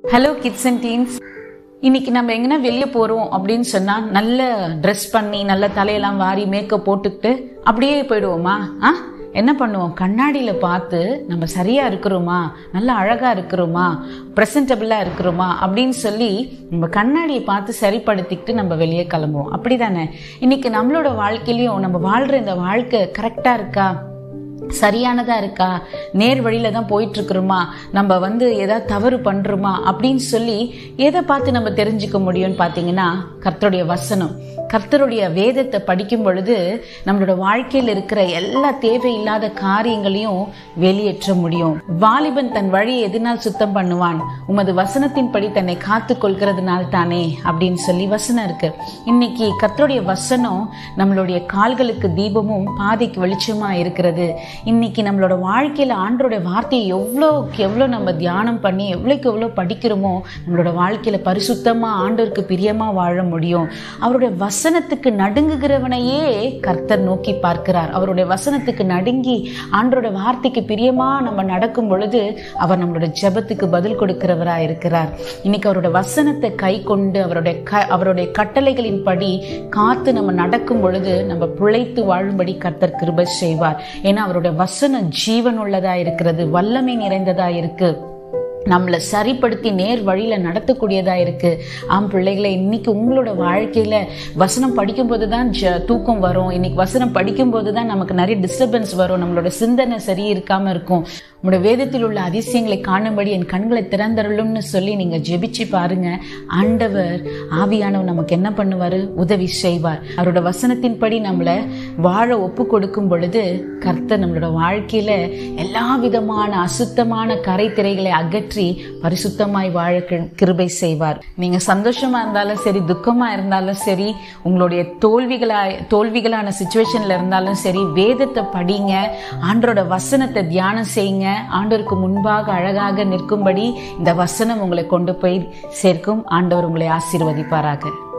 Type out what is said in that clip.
hello kids and teens இன்னைக்கு நம்ம எங்கன்னா வெளியே போறோம் அப்படின்னு சொன்னா நல்ல ட்ரெஸ் பண்ணி நல்ல தலையெல்லாம் வாரி மேக்கப் போட்டுக்கிட்டு அப்படியே போயிடுவோமா ஆ என்ன பண்ணுவோம் கண்ணாடியில பார்த்து நம்ம சரியா இருக்கிறோமா நல்லா அழகா இருக்கிறோமா ப்ரெசன்டபிளா இருக்கிறோமா அப்படின்னு சொல்லி நம்ம கண்ணாடியை பார்த்து சரிப்படுத்திக்கிட்டு நம்ம வெளியே கிளம்புவோம் அப்படிதானே இன்னைக்கு நம்மளோட வாழ்க்கையிலயும் நம்ம வாழ்ற இந்த வாழ்க்கை கரெக்டா இருக்கா சரியானதா இருக்கா நேர் வழியில தான் போயிட்டு இருக்கிறோமா நம்ம வந்து ஏதாவது தவறு பண்றோமா அப்படின்னு சொல்லி எதை பார்த்து நம்ம தெரிஞ்சுக்க முடியும்னு பார்த்தீங்கன்னா கர்த்தருடைய வசனம் கர்த்தருடைய வேதத்தை படிக்கும் பொழுது நம்மளோட வாழ்க்கையில் இருக்கிற எல்லா தேவையில்லாத காரியங்களையும் வெளியேற்ற முடியும் வாலிபன் தன் வழியை எதனால் சுத்தம் பண்ணுவான் உமது வசனத்தின்படி தன்னை காத்து கொள்கிறதுனால தானே அப்படின்னு சொல்லி வசனம் இருக்கு இன்னைக்கு கர்த்தருடைய வசனம் நம்மளுடைய கால்களுக்கு தீபமும் பாதைக்கு வெளிச்சமா இருக்கிறது இன்னைக்கு நம்மளோட வாழ்க்கையில ஆண்டோட வார்த்தையை எவ்வளோக்கு எவ்வளோ நம்ம தியானம் பண்ணி எவ்வளோக்கு எவ்வளோ படிக்கிறோமோ நம்மளோட வாழ்க்கையில பரிசுத்தமா ஆண்டோருக்கு பிரியமா வாழ முடியும் அவருடைய வசனத்துக்கு நடுங்குகிறவனையே கர்த்தர் நோக்கி பார்க்கிறார் அவருடைய வசனத்துக்கு நடுங்கி ஆண்டோட வார்த்தைக்கு பிரியமா நம்ம நடக்கும் பொழுது அவர் நம்மளோட ஜெபத்துக்கு பதில் கொடுக்கிறவரா இருக்கிறார் இன்னைக்கு அவரோட வசனத்தை கை கொண்டு அவருடைய க அவருடைய கட்டளைகளின்படி காத்து நம்ம நடக்கும் பொழுது நம்ம பிழைத்து வாழும்படி கர்த்தர் கிருபை செய்வார் ஏன்னா அவருடைய வசனம் ஜீவன் உள்ளதா இருக்கிறது வல்லமை நிறைந்ததா இருக்கு நம்மளை சரிப்படுத்தி நேர் வழியில நடத்தக்கூடியதா இருக்கு ஆம் பிள்ளைகளை இன்னைக்கு உங்களோட வாழ்க்கையில வசனம் படிக்கும்போது தான் ஜ- தூக்கம் வரும் இன்னைக்கு வசனம் படிக்கும்போது தான் நமக்கு நிறைய டிஸ்டர்பன்ஸ் வரும் நம்மளோட சிந்தனை சரி இருக்காம இருக்கும் உங்களோட வேதத்தில் உள்ள அதிசயங்களை காணும்படி என் கண்களை திறந்தருளும்னு சொல்லி நீங்க ஜெபிச்சு பாருங்க ஆண்டவர் ஆவியானவர் நமக்கு என்ன பண்ணுவாரு உதவி செய்வார் அவரோட வசனத்தின்படி நம்மளை வாழ ஒப்பு கொடுக்கும் பொழுது கர்த்தர் நம்மளோட வாழ்க்கையில எல்லா விதமான அசுத்தமான கரை திரைகளை அகற்றி பரிசுத்தமாய் வாழ கி- கிருபை செய்வார் நீங்க சந்தோஷமா இருந்தாலும் சரி துக்கமா இருந்தாலும் சரி உங்களுடைய தோல்விகளா தோல்விகளான சுச்சுவேஷன்ல இருந்தாலும் சரி வேதத்தை படிங்க ஆண்டரோட வசனத்தை தியானம் செய்யுங்க ஆண்டவருக்கு முன்பாக அழகாக நிற்கும்படி இந்த வசனம் உங்களை கொண்டு போய் சேர்க்கும் ஆண்டவர் உங்களை ஆசீர்வதிப்பாராக